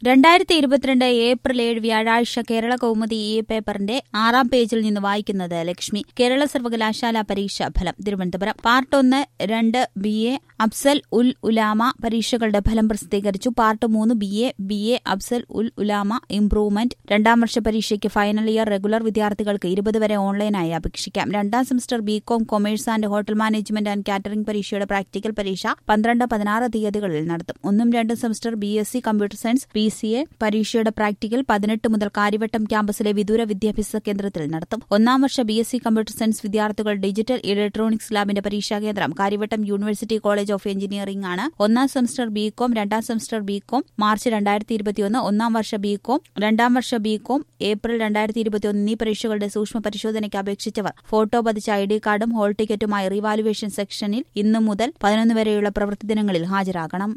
രണ്ടായിരത്തി ഇരുപത്തിരണ്ട് ഏപ്രിൽ ഏഴ് വ്യാഴാഴ്ച കേരള കൗമുദി ഈ പേപ്പറിന്റെ ആറാം പേജിൽ നിന്ന് വായിക്കുന്നത് ലക്ഷ്മി കേരള സർവകലാശാല പരീക്ഷാ ഫലം തിരുവനന്തപുരം പാർട്ട് ഒന്ന് രണ്ട് ബി എ അഫ്സൽ ഉൽ ഉലാമ പരീക്ഷകളുടെ ഫലം പ്രസിദ്ധീകരിച്ചു പാർട്ട് മൂന്ന് B A B A Afzal ul Ulama improvement രണ്ടാം വർഷ പരീക്ഷയ്ക്ക് ഫൈനൽ ഇയർ റെഗുലർ വിദ്യാർത്ഥികൾക്ക് ഇരുപത് വരെ ഓൺലൈനായി അപേക്ഷിക്കാം രണ്ടാം semester B Com commerce and hotel management and catering പരീക്ഷയുടെ പ്രാക്ടിക്കൽ പരീക്ഷ പന്ത്രണ്ട് പതിനാറ് തീയതികളിൽ നടത്തും ഒന്നും രണ്ടും semester B S C computer science P C A പരീക്ഷയുടെ പ്രാക്ടിക്കൽ പതിനെട്ട് മുതൽ കാര്യവട്ടം ക്യാമ്പസിലെ വിദൂര വിദ്യാഭ്യാസ കേന്ദ്രത്തിൽ നടത്തും ഒന്നാം വർഷ B S C computer science വിദ്യാർത്ഥികൾ ഡിജിറ്റൽ ഇലക്ട്രോണിക്സ് ലാബിന്റെ പരീക്ഷാ കേന്ദ്രം Karyavattom university college of engineering ആണ് ഒന്നാം സെമസ്റ്റർ ബി കോം രണ്ടാം സെമസ്റ്റർ ബി കോം മാർച്ച് രണ്ടായിരത്തി ഇരുപത്തിയൊന്ന് ഒന്നാം വർഷ ബി കോം രണ്ടാം വർഷ ബി കോം ഏപ്രിൽ രണ്ടായിരത്തി ഇരുപത്തിയൊന്ന് എന്നീ പരീക്ഷകളുടെ സൂക്ഷ്മ പരിശോധനയ്ക്ക് അപേക്ഷിച്ചവർ ഫോട്ടോ പതിച്ച ഐ ഡി കാർഡും ഹോൾ ടിക്കറ്റുമായി റിവാലുവേഷൻ സെക്ഷനിൽ ഇന്നു മുതൽ പതിനൊന്ന് വരെയുള്ള പ്രവൃത്തി ദിനങ്ങളിൽ ഹാജരാകണം